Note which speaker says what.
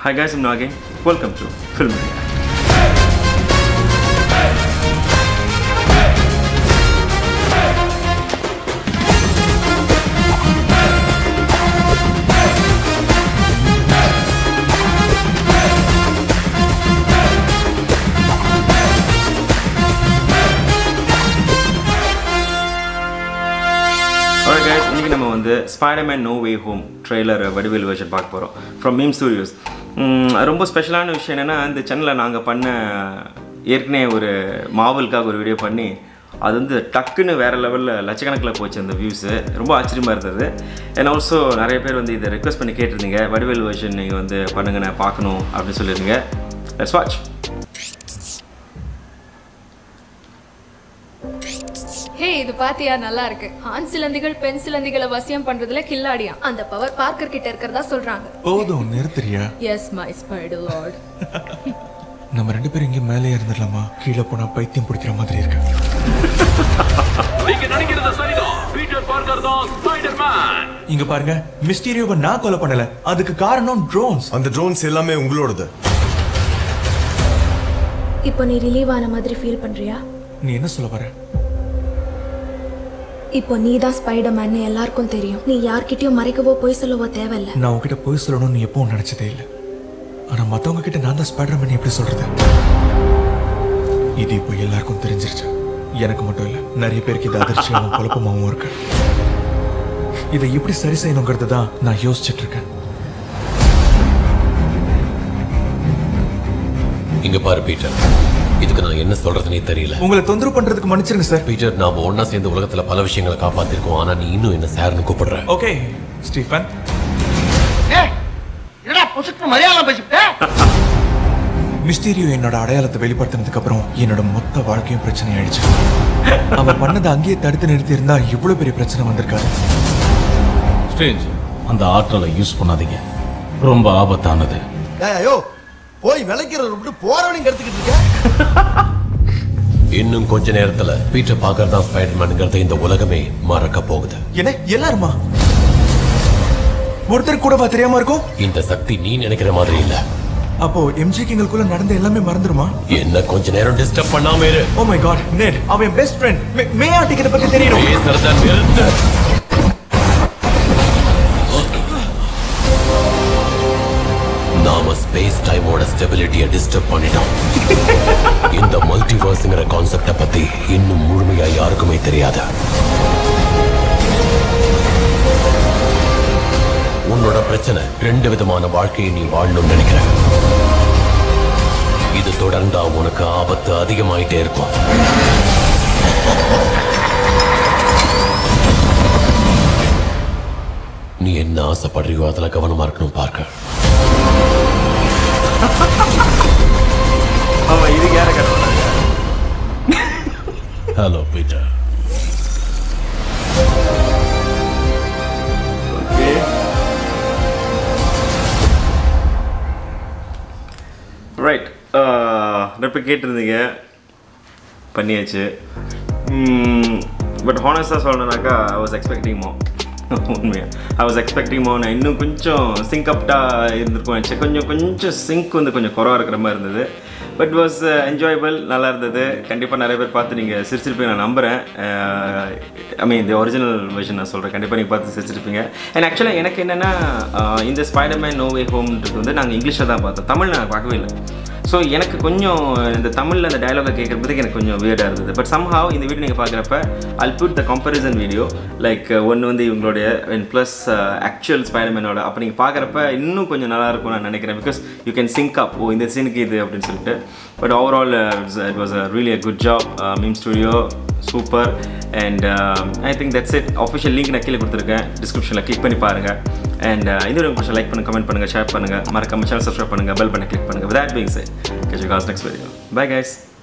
Speaker 1: Hi guys, I'm Nagin. Welcome to Film React. Alright guys, இன்னைக்கு நம்ம வந்து Spiderman no way home trailer Vadivel version பார்க்க போகிறோம் from meme studios ரொம்ப ஸ்பெஷலான விஷயம் என்னென்னா இந்த சேனலில் நாங்கள் பண்ண ஏற்கனவே ஒரு மாவலுக்காக ஒரு வீடியோ பண்ணி அது வந்து டக்குன்னு வேறு லெவலில் லட்சக்கணக்கில் போச்சு அந்த வியூஸு ரொம்ப ஆச்சரியமாக இருந்தது அண்ட் ஆல்சோ நிறைய பேர் வந்து இதை ரெக்வஸ்ட் பண்ணி கேட்டிருந்தீங்க வடிவேல் வெர்ஷன் நீங்கள் வந்து பண்ணுங்க நான் பார்க்கணும் அப்படின்னு சொல்லியிருந்தீங்க லெட்ஸ் வாட்ச்
Speaker 2: ஹே இது பாத்தியா நல்லா இருக்கு ஆண் சிலந்திகள் பெண் சிலந்திகளை வசியம் பண்றதுல கில்லாடியா அந்த பவர் பார்க்கர் கிட்ட இருக்கிறதா சொல்றாங்க
Speaker 3: போதும் நிறுத்துறியா
Speaker 2: எஸ் மை ஸ்பைடர் லார்ட்
Speaker 3: நம்ம ரெண்டு பேரும் இங்கே மேலே இருந்துடலாமா கீழே போனா பைத்தியம் பிடிக்கிற மாதிரி இருக்கு
Speaker 4: நீங்க நினைக்கிறது சரிதான் பீட்டர் பார்க்கர் தான் ஸ்பைடர்மேன்
Speaker 3: இங்க பாருங்க மிஸ்டீரியோவை நான் கொலை பண்ணல அதுக்கு காரணம் ட்ரோன்ஸ்
Speaker 5: அந்த ட்ரோன்ஸ் எல்லாமே உங்களோடது
Speaker 6: இப்போ நீ ரிலீவ் ஆன மாதிரி ஃபீல் பண்றியா
Speaker 3: நீ என்ன சொல்ல வர
Speaker 6: இப்போ நீ தான் ஸ்பைடர்மேன்னு எல்லாருக்கும் தெரியும் நீ யார்கிட்டயும் மறைக்கவோ பொய் சொல்லவோ தேவையில்ல
Speaker 3: நான் உன்கிட்ட போய் சொல்லணும்னு நீ எப்பவும் நினைச்சதே இல்லை ஆனா மத்தவங்க கிட்ட நான் தான் ஸ்பைடர்மேன் எப்படி சொல்றது இது இப்போ எல்லாருக்கும் தெரிஞ்சிருச்சு எனக்கு மட்டும் இல்ல நிறைய பேருக்கு இது அதிர்ச்சியாகவும் குழப்பமாகவும் இருக்கு இதை எப்படி சரி செய்யணுங்கிறது தான் நான் யோசிச்சுட்டு இருக்கேன்
Speaker 7: இங்க பாரு பீட்டர் இதுக்கு நான் என்ன சொல்றதுனே தெரியல
Speaker 3: உங்களை தொந்தரவு பண்றதுக்கு மன்னிச்சிருங்க சார்
Speaker 7: பீட்டர் நாம ஒண்ணா சேர்ந்து உலகத்துல பல விஷயங்களை காப்பாத்திருக்கோம் ஆனா நீ இன்னும் என்ன சார்னு கூப்பிடுற
Speaker 3: ஓகே ஸ்டீஃபன்
Speaker 8: என்னடா பொசுக்கு மலையாளம் பேசிவிட்ட
Speaker 3: மிஸ்டீரியோ என்னோட அடையாளத்தை வெளிப்படுத்தினதுக்கு அப்புறம் என்னோட மொத்த வாழ்க்கையும் பிரச்சனை ஆயிடுச்சு அவன் பண்ணதை அங்கேயே தடுத்து நிறுத்தி இருந்தா இவ்வளவு பெரிய பிரச்சனை வந்திருக்காரு
Speaker 9: ஸ்டேஜ் அந்த ஆற்றலை யூஸ் பண்ணாதீங்க ரொம்ப ஆபத்தானது
Speaker 5: ஐயோ போய் விளைக்கிறத விட்டு போறவனையும் கெடுத்துக்கிட்டு இருக்க
Speaker 7: இன்னும் கொஞ்ச நேரத்துல பீட்டர் பார்க்கர் தான் ஸ்பைடர்மேனுங்கிறத இந்த உலகமே மறக்க போகுது
Speaker 3: என்ன எல்லாருமா ஒருத்தர் கூடவா தெரியாம இருக்கும்
Speaker 7: இந்த சக்தி நீ நினைக்கிற மாதிரி இல்ல
Speaker 3: அப்போ எம்ஜிக்கு எங்களுக்குள்ள நடந்த எல்லாமே மறந்துருமா
Speaker 7: என்ன கொஞ்ச நேரம் டிஸ்டர்ப் பண்ணாம இரு
Speaker 3: ஓ மை காட் நெட் அவன் பெஸ்ட் ஃப்ரெண்ட் மே ஆட்டிக்கு இதை பத்தி தெரியணும்
Speaker 7: பேசுறத நிறுத்து நாம ஸ்பேஸ் டைமோட ஸ்டெபிலிட்டியை டிஸ்டர்ப் பண்ணிட்டோம் இந்த மல்டிவர்ஸ்ங்கிற கான்செப்ட பத்தி இன்னும் முழுமையா யாருக்குமே தெரியாது உன்னோட பிரச்சனை ரெண்டு விதமான வாழ்க்கையை நீ வாழணும்னு நினைக்கிற இது தொடர்ந்தா உனக்கு ஆபத்து அதிகமாயிட்டே இருக்கும் நீ என்ன ஆசைப்படுறியோ அதுல கவனமா இருக்கணும் பார்க்க
Speaker 1: ஆமாம் இதுக்கு யாரை கட்டணும்
Speaker 9: ஹலோ பீட்டர்
Speaker 1: ஓகே ரைட் இப்போ கேட்டிருந்தீங்க பண்ணியாச்சு பட் ஹானஸ்டாக சொல்லணுனாக்கா ஐ வாஸ் எக்ஸ்பெக்டிங் மோ உண்மையாக ஐ வாஸ் எக்ஸ்பெக்டிங் மோ நான் இன்னும் கொஞ்சம் சிங்க் அப்டாக இருந்திருக்கும் நினச்சேன் கொஞ்சம் கொஞ்சம் சிங்க் வந்து கொஞ்சம் குறவாக இருக்கிற மாதிரி இருந்தது பட் வாஸ் என்ஜாயபிள் நல்லா இருந்தது கண்டிப்பாக நிறைய பேர் பார்த்து நீங்கள் சிரிச்சிருப்பீங்க நான் நம்புகிறேன் ஐ மீன் இந்த ஒரிஜினல் வெர்ஷன் நான் சொல்கிறேன் கண்டிப்பாக நீங்கள் பார்த்து சிரிச்சிருப்பீங்க அண்ட் ஆக்சுவலாக எனக்கு என்னென்னா இந்த ஸ்பைடர்மேன் நோ வே ஹோம்ன்றது வந்து நாங்கள் இங்கிலீஷில் தான் பார்த்தோம் தமிழ் நான் பார்க்கவே இல்லை ஸோ எனக்கு கொஞ்சம் இந்த தமிழில் அந்த டயலாகை கேட்குறதுக்கு எனக்கு கொஞ்சம் வியர்டாக இருந்தது பட் சம்ஹாவ் இந்த வீடியோ நீங்கள் பார்க்குறப்ப I'll put the comparison video like ஒன்று வந்து இவங்களுடைய அண்ட் ப்ளஸ் ஆக்சுவல் ஸ்பைடர்மேனோட அப்போ நீங்கள் பார்க்குறப்ப இன்னும் கொஞ்சம் நல்லா இருக்கும் நான் நினைக்கிறேன் because you can sync up oh இந்த சீனுக்கு இது அப்படின்னு சொல்லிட்டு but overall it was a really a good job meme studio super and I think that's it official link நான் கீழே கொடுத்துருக்கேன் டிஸ்கிரிப்ஷனில் கிளிக் பண்ணி பாருங்கள் அண்ட் இந்த வீடியோ கொஞ்சம் லைக் பண்ணுங்கள் கமெண்ட் பண்ணுங்கள் ஷேர் பண்ணுங்கள் மறக்காம சேனல் சப்ஸ்கிரைப் பண்ணுங்கள் பெல் பண்ணி கிளிக் பண்ணுங்கள் with that being said catch you guys next video bye guys